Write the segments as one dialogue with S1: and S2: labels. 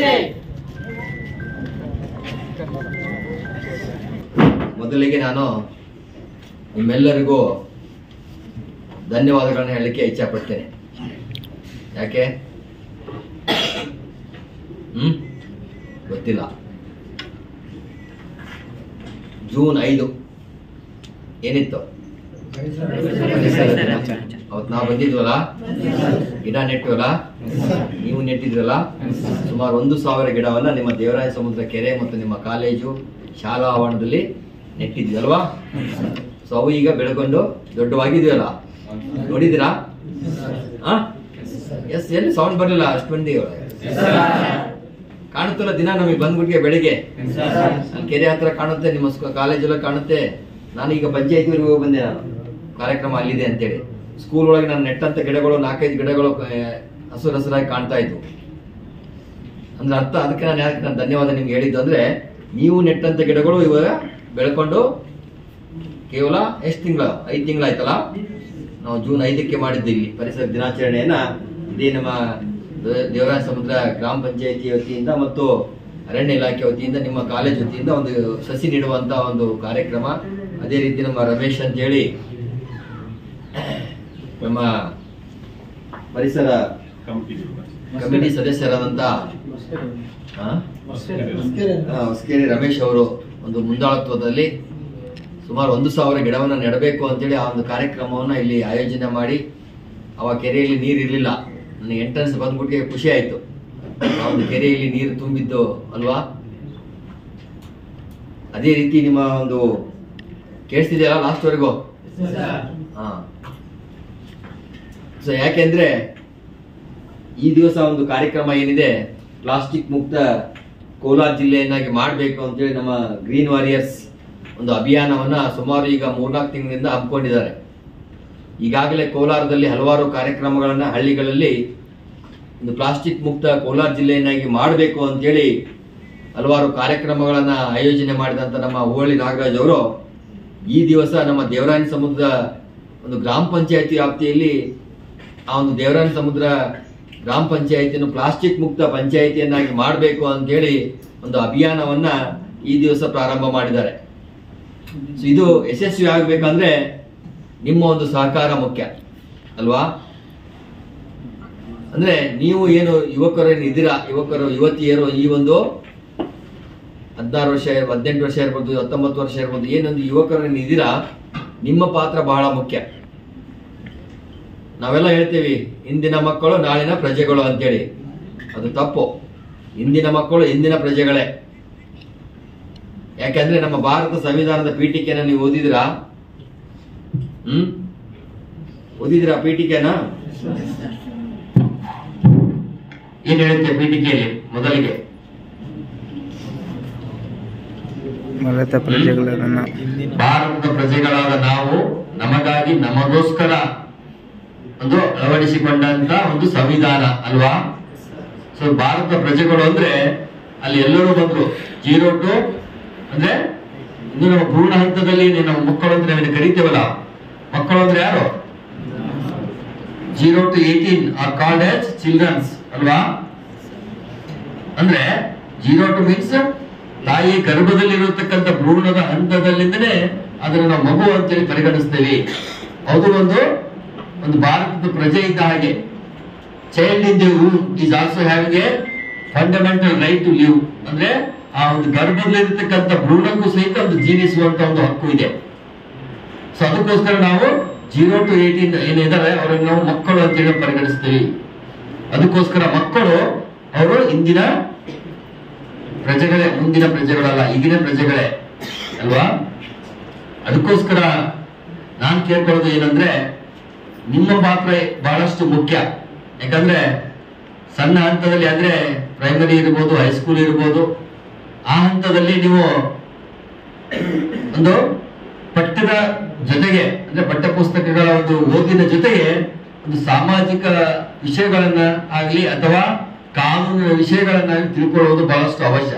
S1: ಮೊದಲಿಗೆ ನಾನು ನಿಮ್ಮೆಲ್ಲರಿಗೂ ಧನ್ಯವಾದಗಳನ್ನ ಹೇಳಲಿಕ್ಕೆ ಇಚ್ಛಪಡ್ತೇನೆ ಯಾಕೆ ಹ್ಮ್ ಗೊತ್ತಿಲ್ಲ ಜೂನ್ ಐದು ಏನಿತ್ತು ಪರಿಸರ ದಿನ. ಅವತ್ತು ನಾವು ಬಂದಿದ್ವಲ್ಲ ಗಿಡ ನೆಟ್ಟಿವಲ್ಲ ನೀವು ನೆಟ್ಟಿದ್ರಲ್ಲ ಸುಮಾರು ಒಂದು ಸಾವಿರ ಗಿಡವನ್ನ ನಿಮ್ಮ ದೇವರಾಯ ಸಮುದ್ರ ಕೆರೆ ಮತ್ತು ನಿಮ್ಮ ಕಾಲೇಜು ಶಾಲಾ ಆವರಣದಲ್ಲಿ ನೆಟ್ಟಿದ್ವಿ ಅಲ್ವಾ ಸೊ ಅವು ಈಗ ಬೆಳ್ಕೊಂಡು ದೊಡ್ಡವಾಗಿದೆಯಲ್ಲ ನೋಡಿದ್ದೀರಾ ಎಸ್ ಎಲ್ಲಿ ಸೌಂಡ್ ಬರಲಿಲ್ಲ ಅಷ್ಟು ಮಂದಿ ಕಾಣುತ್ತಲ್ಲ ದಿನ ನಮಗೆ ಬಂದ್ಬಿಟ್ಟಿಗೆ ಬೆಳಿಗ್ಗೆ ಅಲ್ಲಿ ಕೆರೆ ಹತ್ರ ಕಾಣುತ್ತೆ ನಿಮ್ಮ ಸ್ಕೂ- ಕಾಲೇಜೆಲ್ಲ ಕಾಣುತ್ತೆ ನಾನು ಈಗ ಪಂಚಾಯತಿವರೆಗೆ ಹೋಗಿ ಬಂದೆ ನಾನು ಕಾರ್ಯಕ್ರಮ ಅಲ್ಲಿದೆ ಅಂತೇಳಿ ಸ್ಕೂಲ್ ಒಳಗೆ ನಾನು ನೆಟ್ಟಂತ ಗಿಡಗಳು ನಾಲ್ಕೈದು ಗಿಡಗಳು ಆ, ಹಸಿರು ಹಸಿರಾಗಿ ಕಾಣ್ತಾ ಇದ್ವು ಅಂದ್ರೆ ಅರ್ಥ ಅದಕ್ಕೆ ನಾನು ಯಾಕೆ ನಾನು ಧನ್ಯವಾದ ನಿಮ್ಗೆ ಹೇಳಿದ್ದು ಅಂದ್ರೆ ನೀವು ನೆಟ್ಟಂತ ಗಿಡಗಳು ಇವಾಗ ಬೆಳ್ಕೊಂಡು ಕೇವಲ ಎಷ್ಟು ತಿಂಗಳ ಐದು ತಿಂಗಳಾಯ್ತಲ್ಲ ನಾವು ಜೂನ್ ಐದಕ್ಕೆ ಮಾಡಿದ್ದೀವಿ ಪರಿಸರ ದಿನಾಚರಣೆಯನ್ನ ಇದೇ ನಮ್ಮ ದೇ- ದೇವರಾಯ ಸಮುದ್ರ ಗ್ರಾಮ ಪಂಚಾಯತಿ ವತಿಯಿಂದ ಮತ್ತು ಅರಣ್ಯ ಇಲಾಖೆ ವತಿಯಿಂದ ನಿಮ್ಮ ಕಾಲೇಜ್ ವತಿಯಿಂದ ಒಂದು ಸಸಿ ನೀಡುವಂತ ಒಂದು ಕಾರ್ಯಕ್ರಮ ಅದೇ ರೀತಿ ನಮ್ಮ ರಮೇಶ್ ಅಂತ ಹೇಳಿ ನಮ್ಮ ಪರಿಸರ ಕಮಿಟಿ ಸದಸ್ಯರಾದಂತ ಆ? ಆ, ಹೊಸಕೇರಿ ರಮೇಶ್ ಅವರು ಒಂದು ಮುಂದಾಳತ್ವದಲ್ಲಿ ಸುಮಾರು ಒಂದು ಸಾವಿರ ಗಿಡವನ್ನ ನೆಡಬೇಕು ಅಂತೇಳಿ ಆ ಒಂದು ಕಾರ್ಯಕ್ರಮವನ್ನ ಇಲ್ಲಿ ಆಯೋಜನೆ ಮಾಡಿ ಅವ ಕೆರೆಯಲ್ಲಿ ನೀರು ಇರಲಿಲ್ಲ ನನಗೆ ಎಂಟ್ರೆನ್ಸ್ ಬಂದ್ಬಿಟ್ಟು ಖುಷಿ ಆಯ್ತು ಆ ಒಂದು ಕೆರೆಯಲ್ಲಿ ನೀರು ತುಂಬಿದ್ದು ಅಲ್ವಾ ಅದೇ ರೀತಿ ನಿಮ್ಮ ಒಂದು ಕೇಳಿಸ್ತಿದೆಯಲ್ಲ ಲಾಸ್ಟ್ ವರೆಗೂ ಹಾ ಸೊ ಯಾಕೆಂದ್ರೆ ಈ ದಿವಸ ಒಂದು ಕಾರ್ಯಕ್ರಮ ಏನಿದೆ ಪ್ಲಾಸ್ಟಿಕ್ ಮುಕ್ತ ಕೋಲಾರ ಜಿಲ್ಲೆಯನ್ನಾಗಿ ಮಾಡಬೇಕು ಅಂತೇಳಿ ನಮ್ಮ ಗ್ರೀನ್ ವಾರಿಯರ್ಸ್ ಒಂದು ಅಭಿಯಾನವನ್ನ ಸುಮಾರು ಈಗ ಮೂರ್ನಾಲ್ಕು ತಿಂಗಳಿಂದ ಹಮ್ಮಿಕೊಂಡಿದ್ದಾರೆ ಈಗಾಗಲೇ ಕೋಲಾರದಲ್ಲಿ ಹಲವಾರು ಕಾರ್ಯಕ್ರಮಗಳನ್ನ ಹಳ್ಳಿಗಳಲ್ಲಿ ಒಂದು ಪ್ಲಾಸ್ಟಿಕ್ ಮುಕ್ತ ಕೋಲಾರ ಜಿಲ್ಲೆಯನ್ನಾಗಿ ಮಾಡಬೇಕು ಅಂತೇಳಿ ಹಲವಾರು ಕಾರ್ಯಕ್ರಮಗಳನ್ನ ಆಯೋಜನೆ ಮಾಡಿದಂತ ನಮ್ಮ ಹೂವಳ್ಳಿ ನಾಗರಾಜ್ ಅವರು ಈ ದಿವಸ ನಮ್ಮ ದೇವರಾಯನ ಸಮುದ್ರ ಒಂದು ಗ್ರಾಮ ಪಂಚಾಯತಿ ವ್ಯಾಪ್ತಿಯಲ್ಲಿ ಆ ಒಂದು ದೇವರಾಯನ ಸಮುದ್ರ ಗ್ರಾಮ ಪಂಚಾಯತಿಯನ್ನು ಪ್ಲಾಸ್ಟಿಕ್ ಮುಕ್ತ ಪಂಚಾಯತಿಯನ್ನಾಗಿ ಮಾಡಬೇಕು ಅಂತೇಳಿ ಒಂದು ಅಭಿಯಾನವನ್ನ ಈ ದಿವಸ ಪ್ರಾರಂಭ ಮಾಡಿದ್ದಾರೆ ಸೊ ಇದು ಯಶಸ್ವಿ ಆಗ್ಬೇಕಂದ್ರೆ ನಿಮ್ಮ ಒಂದು ಸಹಕಾರ ಮುಖ್ಯ ಅಲ್ವಾ ಅಂದ್ರೆ ನೀವು ಏನು ಯುವಕರೇನು ಇದ್ದೀರಾ ಯುವಕರು ಯುವತಿಯರು ಈ ಒಂದು ಹದಿನಾರು ವರ್ಷ ಇರ್ಬೋದು ಹದಿನೆಂಟು ವರ್ಷ ಇರ್ಬೋದು ಹತ್ತೊಂಬತ್ತು ವರ್ಷ ಇರ್ಬೋದು ಏನೊಂದು ಯುವಕರೇನು ಇದ್ದೀರಾ ನಿಮ್ಮ ಪಾತ್ರ ಬಹಳ ಮುಖ್ಯ ನಾವೆಲ್ಲ ಹೇಳ್ತೀವಿ ಇಂದಿನ ಮಕ್ಕಳು ನಾಳಿನ ಪ್ರಜೆಗಳು ಅಂತೇಳಿ ಅದು ತಪ್ಪು ಇಂದಿನ ಮಕ್ಕಳು ಇಂದಿನ ಪ್ರಜೆಗಳೇ ಯಾಕಂದ್ರೆ ನಮ್ಮ ಭಾರತ ಸಂವಿಧಾನದ ಪೀಠಿಕೆನ ನೀವು ಓದಿದಿರಾ ಹ್ಮ್ ಓದಿದಿರಾ ಪೀಠಿಕೆನ ಏನ್ ಹೇಳುತ್ತೆ ಪೀಠಿಕೆಯಲ್ಲಿ ಮೊದಲಿಗೆ
S2: ಭಾರತ ಪ್ರಜೆಗಳನ್ನು
S1: ಭಾರತದ ಪ್ರಜೆಗಳಾದ ನಾವು ನಮಗಾಗಿ ನಮಗೋಸ್ಕರ ಒಂದು ಅಳವಡಿಸಿಕೊಂಡಂತ ಒಂದು ಸಂವಿಧಾನ ಅಲ್ವಾ ಸೊ ಭಾರತ ಪ್ರಜೆಗಳು ಅಂದ್ರೆ ಅಲ್ಲಿ ಎಲ್ಲರೂ ಬಂದ್ರು ಜೀರೋ ಟು ಅಂದ್ರೆ ಇನ್ನು ನಮ್ಮ ಪೂರ್ಣ ಹಂತದಲ್ಲಿ ನಮ್ಮ ಮಕ್ಕಳು ಅಂದ್ರೆ ನಾವೇನು ಕರಿತೇವಲ್ಲ ಮಕ್ಕಳು ಅಂದ್ರೆ ಯಾರು zero to eighteen are called as childrens ಅಲ್ವಾ ಅಂದ್ರೆ ಜೀರೋ ಟು ಮೀನ್ಸ್ ತಾಯಿ ಗರ್ಭದಲ್ಲಿರತಕ್ಕಂಥ ಭ್ರೂಣದ ಹಂತದಲ್ಲಿಂದನೇ ಅದನ್ನು ನಾವು ಮಗು ಅಂತೇಳಿ ಪರಿಗಣಿಸ್ತೇವೆ ಅದು ಒಂದು ಒಂದು ಭಾರತದ ಪ್ರಜೆ ಇದ್ದ ಹಾಗೆ child in the room is also having a fundamental right to live ಅಂದ್ರೆ ಆ ಒಂದು ಗರ್ಭದಲ್ಲಿರ್ತಕ್ಕಂಥ ಭ್ರೂಣಕ್ಕೂ ಸಹಿತ ಒಂದು ಜೀವಿಸುವಂತ ಒಂದು ಹಕ್ಕು ಇದೆ ಸೊ ಅದಕ್ಕೋಸ್ಕರ ನಾವು ಜೀರೋ ಟು ಏಟೀನ್ ಏನಿದ್ದಾರೆ ಅವರನ್ನು ನಾವು ಮಕ್ಕಳು ಅಂತೇಳಿ ಪರಿಗಣಿಸ್ತೀವಿ ಅದಕ್ಕೋಸ್ಕರ ಮಕ್ಕಳು ಅವರು ಇಂದಿನ ಪ್ರಜೆಗಳೇ ಮುಂದಿನ ಪ್ರಜೆಗಳಲ್ಲ ಈಗಿನ ಪ್ರಜೆಗಳೇ ಅಲ್ವಾ ಅದಕ್ಕೋಸ್ಕರ ನಾನು ಕೇಳ್ಕೊಳ್ಳೋದು ಏನಂದ್ರೆ ನಿಮ್ಮ ಪಾತ್ರ ಬಹಳಷ್ಟು ಮುಖ್ಯ ಯಾಕಂದ್ರೆ ಸಣ್ಣ ಹಂತದಲ್ಲಿ ಅಂದ್ರೆ ಪ್ರೈಮರಿ ಇರ್ಬೋದು ಹೈಸ್ಕೂಲ್ ಇರ್ಬೋದು ಆ ಹಂತದಲ್ಲಿ ನೀವು ಒಂದು ಪಠ್ಯದ ಜೊತೆಗೆ ಅಂದ್ರೆ ಪಠ್ಯ ಪುಸ್ತಕಗಳ ಒಂದು ಓದಿನ ಜೊತೆಗೆ ಒಂದು ಸಾಮಾಜಿಕ ವಿಷಯಗಳನ್ನ ಆಗ್ಲಿ ಅಥವಾ ಕಾನೂನಿನ ವಿಷಯಗಳನ್ನ ತಿಳ್ಕೊಳ್ಳೋದು ಬಹಳಷ್ಟು ಅವಶ್ಯ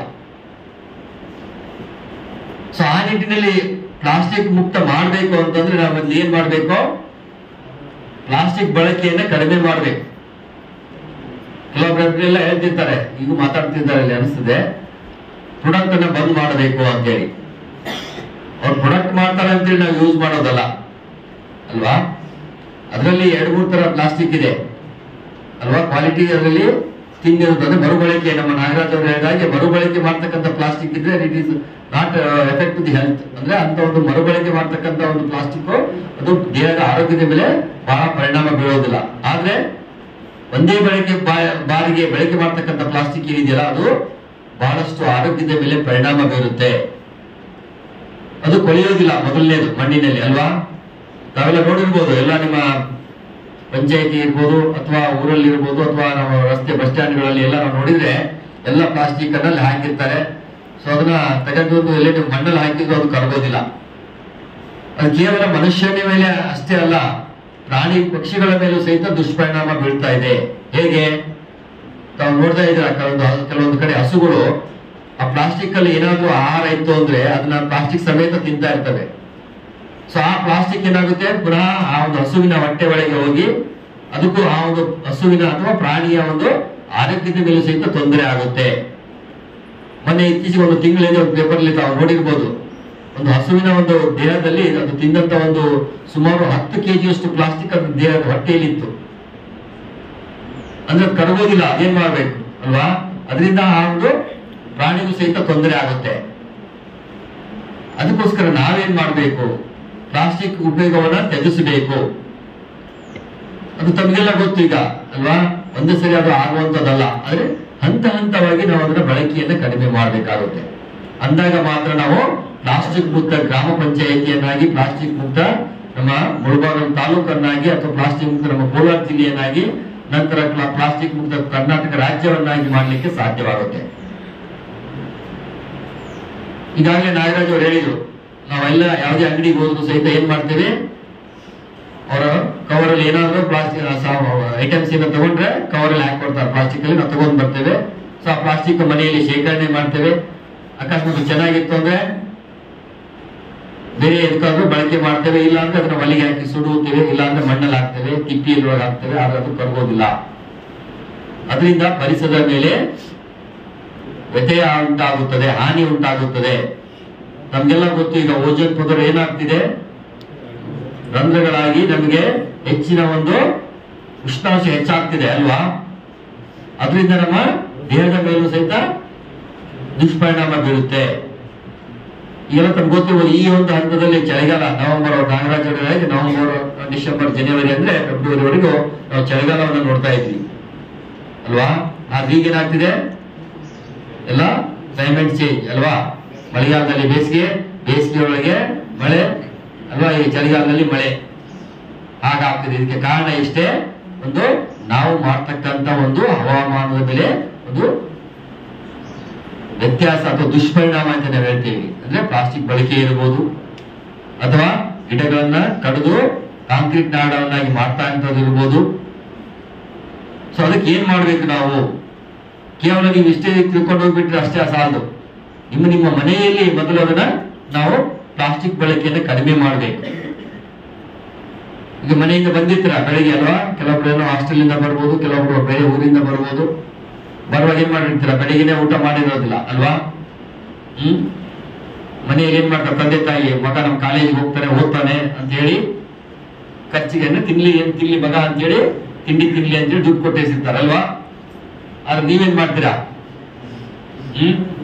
S1: ಸೊ ಆ ನಿಟ್ಟಿನಲ್ಲಿ ಪ್ಲಾಸ್ಟಿಕ್ ಮುಕ್ತ ಮಾಡಬೇಕು ಅಂತಂದ್ರೆ ನಾವು ಮೊದ್ಲು ಏನ್ ಮಾಡ್ಬೇಕು ಪ್ಲಾಸ್ಟಿಕ್ ಬಳಕೆಯನ್ನ ಕಡಿಮೆ ಮಾಡಬೇಕು ಕೆಲವೊಬ್ರು ಎಲ್ಲ ಹೇಳ್ತಿರ್ತಾರೆ ಈಗ ಮಾತಾಡ್ತಿದ್ದಾರೆ ಇಲ್ಲಿ ಅನಿಸ್ತದೆ ಪ್ರಾಡಕ್ಟ್ ಅನ್ನ ಬಂದ್ ಮಾಡಬೇಕು ಅಂತೇಳಿ ಅವ್ರು ಪ್ರಾಡಕ್ಟ್ ಮಾಡ್ತಾರೆ ಅಂತೇಳಿ ನಾವು ಯೂಸ್ ಮಾಡೋದಲ್ಲ ಅಲ್ವಾ ಅದರಲ್ಲಿ ಎರಡು ಮೂರು ತರ ಪ್ಲಾಸ್ಟಿಕ್ ಇದೆ ಅಲ್ವಾ ಕ್ವಾಲಿಟಿ ಅದರಲ್ಲಿ ತಿಂದಿರುತ್ತೆ ಅಂದ್ರೆ ಮರುಬಳಕೆ ನಮ್ಮ ನಾಗರಾಜ್ ಅವರು ಹೇಳಿದಾಗೆ ಮರುಬಳಕೆ ಮಾಡ್ತಕ್ಕಂಥ ಪ್ಲಾಸ್ಟಿಕ್ ಇದ್ರೆ it is not effect the health ಅಂದ್ರೆ ಅಂತ ಒಂದು ಮರುಬಳಕೆ ಮಾಡ್ತಕ್ಕಂಥ ಒಂದು ಪ್ಲಾಸ್ಟಿಕ್ ಅದು ದೇಹದ ಆರೋಗ್ಯದ ಮೇಲೆ ಬಹಳ ಪರಿಣಾಮ ಬೀಳೋದಿಲ್ಲ ಆದ್ರೆ ಒಂದೇ ಬಳಕೆ ಬಾ- ಬಾರಿಗೆ ಬಳಕೆ ಮಾಡ್ತಕ್ಕಂಥ ಪ್ಲಾಸ್ಟಿಕ್ ಏನಿದೆಯಲ್ಲ ಅದು ಬಹಳಷ್ಟು ಆರೋಗ್ಯದ ಮೇಲೆ ಪರಿಣಾಮ ಬೀರುತ್ತೆ ಅದು ಕೊಳೆಯೋದಿಲ್ಲ ಮೊದಲನೇದು ಮಣ್ಣಿನಲ್ಲಿ ಅಲ್ವಾ ತಾವೆಲ್ಲ ನೋಡಿರ್ಬೋದು ಎಲ್ಲ ನಿಮ್ಮ ಪಂಚಾಯತಿ ಇರ್ಬೋದು ಅಥವಾ ಊರಲ್ಲಿ ಇರ್ಬೋದು ಅಥವಾ ನಮ್ಮ ರಸ್ತೆ ಬಸ್ ಸ್ಟ್ಯಾಂಡ್ಗಳಲ್ಲಿ ಎಲ್ಲ ನಾವು ನೋಡಿದ್ರೆ ಎಲ್ಲ ಪ್ಲಾಸ್ಟಿಕ್ ಅನ್ನ ಅಲ್ಲಿ ಹಾಕಿರ್ತಾರೆ ಸೊ ಅದನ್ನ ತೆಗೆದು ಎಲ್ಲಿ ನೀವು ಮಣ್ಣಲ್ಲಿ ಹಾಕಿದ್ರು ಅದು ಕರಗೋದಿಲ್ಲ ಅದು ಕೇವಲ ಮನುಷ್ಯನ ಮೇಲೆ ಅಷ್ಟೇ ಅಲ್ಲ ಪ್ರಾಣಿ ಪಕ್ಷಿಗಳ ಮೇಲೂ ಸಹಿತ ದುಷ್ಪರಿಣಾಮ ಬೀಳ್ತಾ ಇದೆ ಹೇಗೆ ತಾವು ನೋಡ್ತಾ ಇದ್ರ ಕೆಲವೊಂದು ಕೆಲವೊಂದು ಕಡೆ ಹಸುಗಳು ಆ ಪ್ಲಾಸ್ಟಿಕ್ ಅಲ್ಲಿ ಏನಾದ್ರೂ ಆಹಾರ ಇತ್ತು ಅಂದ್ರೆ ಅದನ್ನ ಪ್ಲಾಸ್ಟಿಕ್ ಸಮೇತ ತಿಂತಾ ಇರ್ತವೆ ಸೊ ಆ ಪ್ಲಾಸ್ಟಿಕ್ ಏನಾಗುತ್ತೆ ಪುನಃ ಆ ಒಂದು ಹಸುವಿನ ಹೊಟ್ಟೆ ಒಳಗೆ ಹೋಗಿ ಅದಕ್ಕೂ ಆ ಒಂದು ಹಸುವಿನ ಅಥವಾ ಪ್ರಾಣಿಯ ಒಂದು ಆರೋಗ್ಯದ ಮೇಲೆ ಸಹಿತ ತೊಂದರೆ ಆಗುತ್ತೆ ಮೊನ್ನೆ ಇತ್ತೀಚೆಗೆ ಒಂದು ತಿಂಗಳಿಂದ ಒಂದು ಪೇಪರ್ ಅಲ್ಲಿ ತಾವು ನೋಡಿರ್ಬೋದು ಒಂದು ಹಸುವಿನ ಒಂದು ದೇಹದಲ್ಲಿ ಅದು ತಿಂದಂತ ಒಂದು ಸುಮಾರು ಹತ್ತು ಕೆಜಿಯಷ್ಟು ಪ್ಲಾಸ್ಟಿಕ್ ಅದು ದೇಹದ ಹೊಟ್ಟೆಯಲ್ಲಿ ಇತ್ತು ಅಂದ್ರೆ ಅದು ಕರಗೋದಿಲ್ಲ ಅದೇನ್ ಮಾಡ್ಬೇಕು ಅಲ್ವಾ ಅದರಿಂದ ಆ ಒಂದು ಪ್ರಾಣಿಗೂ ಸಹಿತ ತೊಂದರೆ ಆಗುತ್ತೆ ಅದಕ್ಕೋಸ್ಕರ ನಾವೇನ್ ಮಾಡಬೇಕು ಪ್ಲಾಸ್ಟಿಕ್ ಉಪಯೋಗವನ್ನ ತ್ಯಜಿಸಬೇಕು ಅದು ತಮಗೆಲ್ಲ ಗೊತ್ತು ಈಗ ಅಲ್ವಾ ಒಂದೇ ಸರಿ ಅದು ಆಗುವಂತದ್ದಲ್ಲ ಆದ್ರೆ ಹಂತ ಹಂತವಾಗಿ ನಾವು ಅದನ್ನ ಬಳಕೆಯನ್ನ ಕಡಿಮೆ ಮಾಡಬೇಕಾಗುತ್ತೆ ಅಂದಾಗ ಮಾತ್ರ ನಾವು ಪ್ಲಾಸ್ಟಿಕ್ ಮುಕ್ತ ಗ್ರಾಮ ಪಂಚಾಯಿತಿಯನ್ನಾಗಿ ಪ್ಲಾಸ್ಟಿಕ್ ಮುಕ್ತ ನಮ್ಮ ಮುಳಬಾಗಲ್ ತಾಲೂಕನ್ನಾಗಿ ಅಥವಾ ಪ್ಲಾಸ್ಟಿಕ್ ಮುಕ್ತ ನಮ್ಮ ಕೋಲಾರ ಜಿಲ್ಲೆಯನ್ನಾಗಿ ನಂತರ ಪ್ಲಾ- ಪ್ಲಾಸ್ಟಿಕ್ ಮುಕ್ತ ಕರ್ನಾಟಕ ರಾಜ್ಯವನ್ನಾಗಿ ಮಾಡಲಿಕ್ಕೆ ಸಾಧ್ಯವಾಗುತ್ತೆ ಈಗಾಗಲೇ ನಾಗರಾಜ್ ಅವರು ಹೇಳಿದ್ರು ನಾವೆಲ್ಲ ಯಾವುದೇ ಅಂಗಡಿಗೆ ಹೋದ್ರು ಸಹಿತ ಏನ್ ಮಾಡ್ತೇವೆ ಅವರ ಕವರ್ ಅಲ್ಲಿ ಏನಾದ್ರು ಪ್ಲಾಸ್ಟಿಕ್ ಐಟಮ್ಸ್ ಏನೋ ತಗೊಂಡ್ರೆ ಕವರ್ ಅಲ್ಲಿ ಹಾಕೊಡ್ತಾರೆ ಪ್ಲಾಸ್ಟಿಕ್ ಅಲ್ಲಿ ನಾವು ತಗೊಂಡ್ ಬರ್ತೇವೆ ಸೊ ಆ ಪ್ಲಾಸ್ಟಿಕ್ ಮನೆಯಲ್ಲಿ ಶೇಖರಣೆ ಮಾಡ್ತೇವೆ ಅಕಸ್ಮಾತ್ ಚೆನ್ನಾಗಿತ್ತು ಅಂದ್ರೆ ಬೇರೆ ಎದಕ್ಕಾದ್ರೂ ಬಳಕೆ ಮಾಡ್ತೇವೆ ಇಲ್ಲ ಅಂದ್ರೆ ಅದನ್ನ ಒಲೆಗೆ ಹಾಕಿ ಸುಡುತ್ತೇವೆ ಇಲ್ಲ ಅಂದ್ರೆ ಮಣ್ಣಲ್ಲಿ ಹಾಕ್ತೇವೆ ತಿಪ್ಪಿಯಲ್ಲಿ ಹಾಕ್ತೇವೆ ಆದ್ರೆ ಅದು ಕರಗೋದಿಲ್ಲ ಅದರಿಂದ ಪರಿಸರದ ಮೇಲೆ ವ್ಯತ್ಯಯ ಉಂಟಾಗುತ್ತದೆ ಹಾನಿ ಉಂಟಾಗುತ್ತದೆ ನಮ್ಗೆಲ್ಲ ಗೊತ್ತು ಈಗ ಓಜೋನ್ ಪದರ ಏನಾಗ್ತಿದೆ ರಂಧ್ರಗಳಾಗಿ ನಮಗೆ ಹೆಚ್ಚಿನ ಒಂದು ಉಷ್ಣಾಂಶ ಹೆಚ್ಚಾಗ್ತಿದೆ ಅಲ್ವಾ ಅದರಿಂದ ನಮ್ಮ ದೇಹದ ಮೇಲೂ ಸಹಿತ ದುಷ್ಪರಿಣಾಮ ಬೀರುತ್ತೆ ಈಗೆಲ್ಲ ತಮ್ಗೆ ಗೊತ್ತಿರ್ಬೋದು ಈ ಒಂದು ಹಂತದಲ್ಲಿ ಚಳಿಗಾಲ ನವೆಂಬರ್ ನಾಗರಾಜ ಅವ್ರು ಹೇಳಿದ್ರೆ ನವೆಂಬರ್ ಡಿಸೆಂಬರ್ ಜನವರಿ ಅಂದ್ರೆ ಫೆಬ್ರವರಿವರೆಗೂ ನಾವು ಚಳಿಗಾಲವನ್ನು ನೋಡ್ತಾ ಇದ್ವಿ ಅಲ್ವಾ ಆದ್ರೆ ಈಗ ಏನಾಗ್ತಿದೆ ಎಲ್ಲ ಕ್ಲೈಮೇಟ್ ಚೇಂಜ್ ಅಲ್ವಾ ಮಳೆಗಾಲದಲ್ಲಿ ಬೇಸಿಗೆ ಬೇಸಿಗೆ ಒಳಗೆ ಮಳೆ ಅಲ್ವಾ ಈ ಚಳಿಗಾಲದಲ್ಲಿ ಮಳೆ ಹಾಗಾಗ್ತದೆ ಇದಕ್ಕೆ ಕಾರಣ ಇಷ್ಟೇ ಒಂದು ನಾವು ಮಾಡ್ತಕ್ಕಂತ ಒಂದು ಹವಾಮಾನದ ಮೇಲೆ ಒಂದು ವ್ಯತ್ಯಾಸ ಅಥವಾ ದುಷ್ಪರಿಣಾಮ ಅಂತ ನಾವು ಹೇಳ್ತೀವಿ ಅಂದ್ರೆ ಪ್ಲಾಸ್ಟಿಕ್ ಬಳಕೆ ಇರಬಹುದು ಅಥವಾ ಗಿಡಗಳನ್ನ ಕಡಿದು ಕಾಂಕ್ರೀಟ್ ನಾಡವನ್ನಾಗಿ ಮಾಡ್ತಾ ಇರೋದು ಇರ್ಬೋದು ಸೊ ಅದಕ್ಕೆ ಏನ್ ಮಾಡ್ಬೇಕು ನಾವು ಕೇವಲ ನೀವು ಇಷ್ಟೇ ತಿಳ್ಕೊಂಡು ಹೋಗ್ಬಿಟ್ರೆ ಅಷ್ಟೇ ಸಾಲದು ನಿಮ್ಮ ನಿಮ್ಮ ಮನೆಯಲ್ಲಿ ಮೊದಲು ಅದನ್ನ ನಾವು ಪ್ಲಾಸ್ಟಿಕ್ ಬಳಕೆಯನ್ನು ಕಡಿಮೆ ಮಾಡಬೇಕು ಈಗ ಮನೆಯಿಂದ ಬಂದಿರ್ತೀರ ಬೆಳಿಗ್ಗೆ ಅಲ್ವಾ ಕೆಲವೊಬ್ರು ಏನೋ ಹಾಸ್ಟೆಲ್ ಇಂದ ಬರ್ಬೋದು ಕೆಲವೊಬ್ರು ಬೇರೆ ಊರಿಂದ ಬರ್ಬೋದು ಬರುವಾಗ ಏನ್ ಮಾಡಿರ್ತೀರ ಬೆಳಿಗ್ಗೆನೆ ಊಟ ಮಾಡಿರೋದಿಲ್ಲ ಅಲ್ವಾ ಹ್ಮ್ ಮನೆಯಲ್ಲಿ ಏನ್ ಮಾಡ್ತಾರೆ ತಂದೆ ತಾಯಿ ಮಗ ನಮ್ಮ ಕಾಲೇಜಿಗೆ ಹೋಗ್ತಾನೆ ಓದ್ತಾನೆ ಅಂತ ಹೇಳಿ ಖರ್ಚಿಗೆ ತಿನ್ಲಿ ಏನ್ ತಿನ್ಲಿ ಮಗ ಅಂತ ಹೇಳಿ ತಿಂಡಿ ತಿನ್ಲಿ ಅಂತ ಹೇಳಿ ದುಡ್ಡು ಕೊಟ್ಟಿರ್ತಾರೆ ಅಲ್ವಾ ಆದ್ರೆ ನೀವೇನ್ ಮಾಡ್ತೀರಾ ಹ್ಮ್